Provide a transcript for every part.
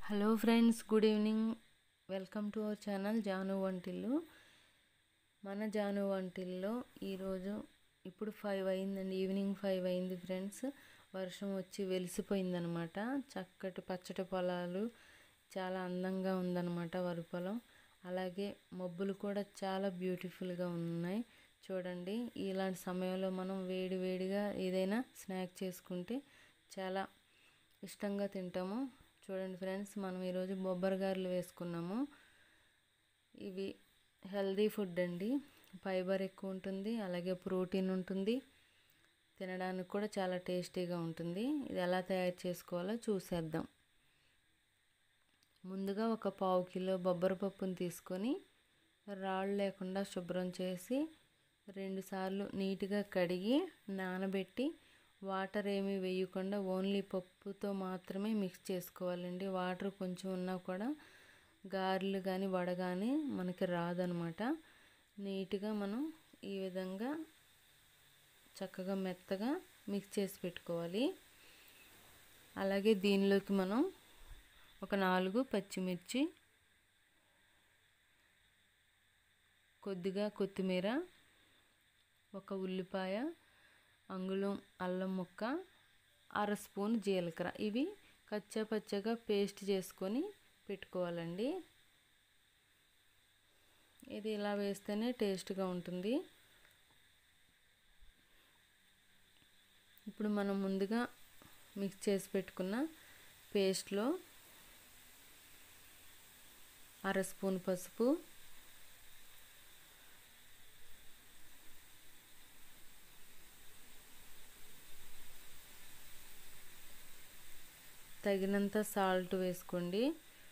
hello friends good evening welcome to our channel Janu వంటిల్లు మన జాను వంటిల్లో ఈరోజు ఇప్పుడు ఫైవ్ అయిందండి ఈవినింగ్ ఫైవ్ అయింది ఫ్రెండ్స్ వర్షం వచ్చి వెలిసిపోయిందనమాట చక్కటి పచ్చటి పొలాలు చాలా అందంగా ఉందన్నమాట వరి పొలం అలాగే మబ్బులు కూడా చాలా బ్యూటిఫుల్గా ఉన్నాయి చూడండి ఇలాంటి సమయంలో మనం వేడి వేడిగా ఏదైనా స్నాక్ చేసుకుంటే చాలా ఇష్టంగా తింటాము చూడండి ఫ్రెండ్స్ మనం ఈరోజు బొబ్బరి గారెలు వేసుకున్నాము ఇవి హెల్దీ ఫుడ్ అండి ఫైబర్ ఎక్కువ ఉంటుంది అలాగే ప్రోటీన్ ఉంటుంది తినడానికి కూడా చాలా టేస్టీగా ఉంటుంది ఇది ఎలా తయారు చేసుకోవాలో చూసేద్దాం ముందుగా ఒక పావు కిలో బొబ్బరి పప్పుని తీసుకొని రాళ్ళు లేకుండా శుభ్రం చేసి రెండుసార్లు నీట్గా కడిగి నానబెట్టి వాటర్ ఏమీ వేయకుండా ఓన్లీ పప్పుతో మాత్రమే మిక్స్ చేసుకోవాలండి వాటర్ కొంచెం ఉన్నా కూడా గారెలు కానీ వడ కానీ మనకి రాదనమాట నీట్గా మనం ఈ విధంగా చక్కగా మెత్తగా మిక్స్ చేసి పెట్టుకోవాలి అలాగే దీనిలోకి మనం ఒక నాలుగు పచ్చిమిర్చి కొద్దిగా కొత్తిమీర ఒక ఉల్లిపాయ అంగుళం అల్లం ముక్క అర స్పూన్ జీలకర్ర ఇవి కచ్చా పచ్చగా పేస్ట్ చేసుకొని పెట్టుకోవాలండి ఇది ఇలా వేస్తేనే టేస్ట్గా ఉంటుంది ఇప్పుడు మనం ముందుగా మిక్స్ చేసి పెట్టుకున్న పేస్ట్లో అర స్పూన్ పసుపు తగినంత సాల్ట్ వేసుకోండి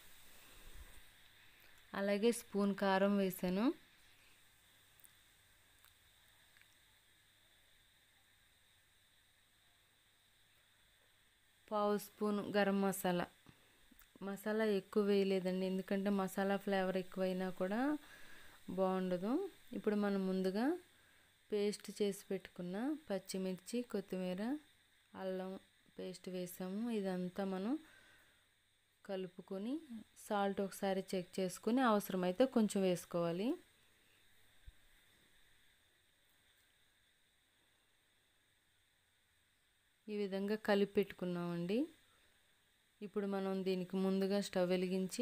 అలాగే స్పూన్ కారం వేసాను పావు స్పూన్ గరం మసాలా మసాలా ఎక్కువ వేయలేదండి ఎందుకంటే మసాలా ఫ్లేవర్ ఎక్కువైనా కూడా బాగుండదు ఇప్పుడు మనం ముందుగా పేస్ట్ చేసి పెట్టుకున్న పచ్చిమిర్చి కొత్తిమీర అల్లం పేస్ట్ వేసాము ఇదంతా మనం కలుపుకొని సాల్ట్ ఒకసారి చెక్ చేసుకుని అవసరమైతే కొంచెం వేసుకోవాలి ఈ విధంగా కలిపి పెట్టుకున్నామండి ఇప్పుడు మనం దీనికి ముందుగా స్టవ్ వెలిగించి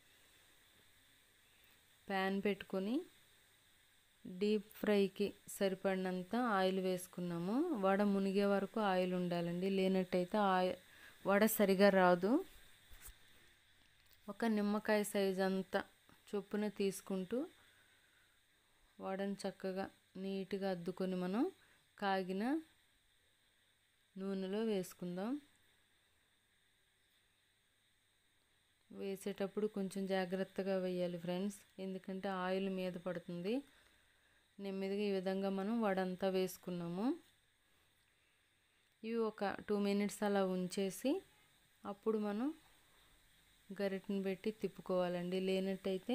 ప్యాన్ పెట్టుకొని డీప్ ఫ్రైకి సరిపడినంత ఆయిల్ వేసుకున్నాము వడ మునిగే వరకు ఆయిల్ ఉండాలండి లేనట్టయితే ఆయిల్ వడ సరిగా రాదు ఒక నిమ్మకాయ సైజ్ అంతా చొప్పున తీసుకుంటూ వడని చక్కగా నీట్గా అద్దుకొని మనం కాగిన నూనెలో వేసుకుందాం వేసేటప్పుడు కొంచెం జాగ్రత్తగా వేయాలి ఫ్రెండ్స్ ఎందుకంటే ఆయిల్ మీద పడుతుంది నెమ్మదిగా ఈ విధంగా మనం వడంతా వేసుకున్నాము ఇవి ఒక టూ మినిట్స్ అలా ఉంచేసి అప్పుడు మనం గరిటెని పెట్టి తిప్పుకోవాలండి లేనట్టయితే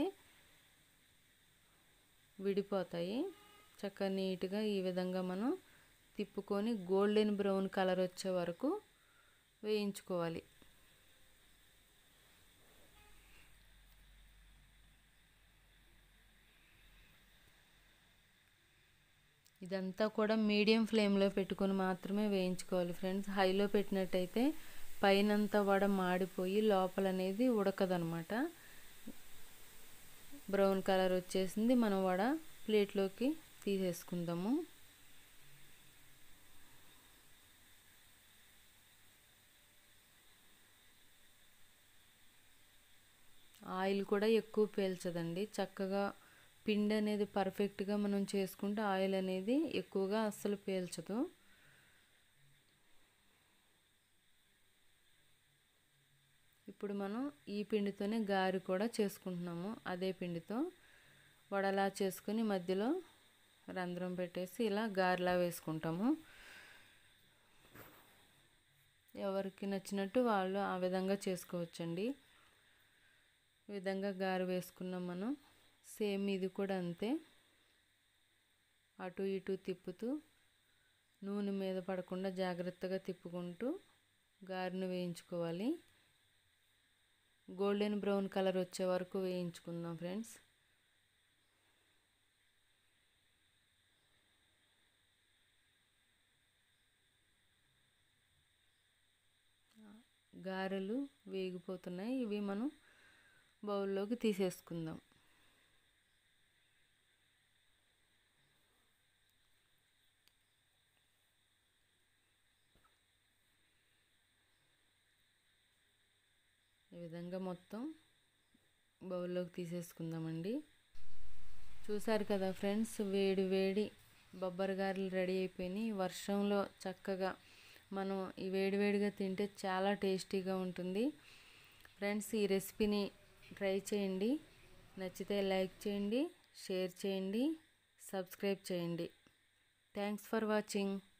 విడిపోతాయి చక్కగా నీట్గా ఈ విధంగా మనం తిప్పుకొని గోల్డెన్ బ్రౌన్ కలర్ వచ్చే వరకు వేయించుకోవాలి ఇదంతా కూడా మీడియం ఫ్లేమ్లో పెట్టుకొని మాత్రమే వేయించుకోవాలి ఫ్రెండ్స్ హైలో పెట్టినట్టయితే పైనంతా వడ మాడిపోయి లోపల అనేది ఉడకదనమాట బ్రౌన్ కలర్ వచ్చేసింది మనం వడ ప్లేట్లోకి తీసేసుకుందాము ఆయిల్ కూడా ఎక్కువ పీల్చదండి చక్కగా పిండి అనేది పర్ఫెక్ట్గా మనం చేసుకుంటే ఆయిల్ అనేది ఎక్కువగా అస్సలు పీల్చదు ఇప్పుడు మనం ఈ పిండితోనే గారి కూడా చేసుకుంటున్నాము అదే పిండితో వడలా చేసుకుని మధ్యలో రంధ్రం పెట్టేసి ఇలా గారెలా వేసుకుంటాము ఎవరికి నచ్చినట్టు వాళ్ళు ఆ విధంగా చేసుకోవచ్చండి ఈ విధంగా గారె వేసుకున్నాం మనం సేమ్ ఇది కూడా అంతే అటు ఇటు తిప్పుతూ నూనె మీద పడకుండా జాగ్రత్తగా తిప్పుకుంటూ గారెను వేయించుకోవాలి గోల్డెన్ బ్రౌన్ కలర్ వచ్చే వరకు వేయించుకుందాం ఫ్రెండ్స్ గారెలు వేగిపోతున్నాయి ఇవి మనం బౌల్లోకి తీసేసుకుందాం ఈ విధంగా మొత్తం బౌల్లోకి తీసేసుకుందామండి చూసారు కదా ఫ్రెండ్స్ వేడి వేడి బొబ్బరి గారెలు రెడీ అయిపోయినాయి వర్షంలో చక్కగా మనం ఈ వేడివేడిగా తింటే చాలా టేస్టీగా ఉంటుంది ఫ్రెండ్స్ ఈ రెసిపీని ట్రై చేయండి నచ్చితే లైక్ చేయండి షేర్ చేయండి సబ్స్క్రైబ్ చేయండి థ్యాంక్స్ ఫర్ వాచింగ్